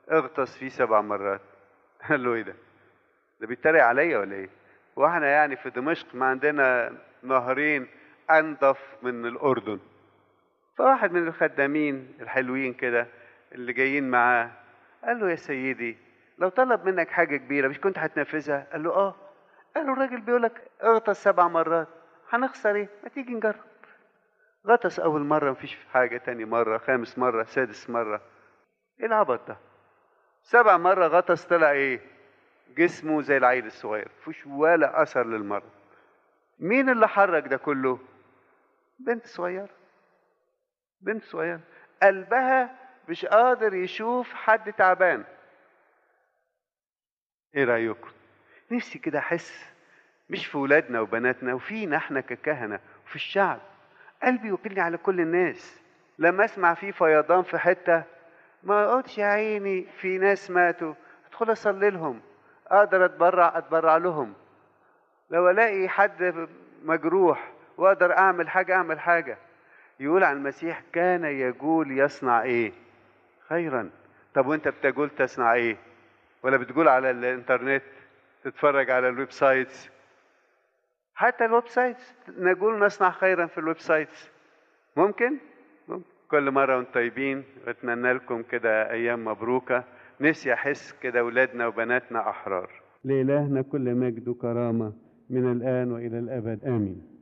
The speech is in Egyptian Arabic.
اغطس فيه سبع مرات قال له ايه ده ده بيتريق عليا ولا ايه واحنا يعني في دمشق ما عندنا نهرين انضف من الاردن فواحد من الخدامين الحلوين كده اللي جايين معاه قال له يا سيدي لو طلب منك حاجة كبيرة مش كنت هتنفذها؟ قال له اه قال له الراجل بيقول لك اغطس سبع مرات هنخسر ايه؟ ما تيجي نجرب غطس أول مرة مفيش حاجة تاني مرة خامس مرة سادس مرة ايه العبط ده؟ سبع مرة غطس طلع ايه؟ جسمه زي العيل الصغير مفيش ولا أثر للمرض مين اللي حرك ده كله؟ بنت صغيرة بنت صغيرة قلبها مش قادر يشوف حد تعبان ايه رايكم نفسي كده احس مش في ولادنا وبناتنا وفينا احنا ككهنه وفي الشعب قلبي يوكلني على كل الناس لما اسمع في فيضان في حته ما اقعدش يا عيني في ناس ماتوا ادخل اصلي لهم اقدر اتبرع اتبرع لهم لو الاقي حد مجروح واقدر اعمل حاجه اعمل حاجه يقول عن المسيح كان يقول يصنع ايه خيرا طب وانت بتقول تصنع ايه ولا بتقول على الانترنت تتفرج على الويب سايتس حتى الويب سايتس نقول نصنع خيرا في الويب سايتس ممكن ممكن كل مرة وانتم طيبين اتمنى لكم كده ايام مبروكة نفسي احس كده اولادنا وبناتنا احرار لإلهنا كل مجد وكرامة من الآن وإلى الأبد آمين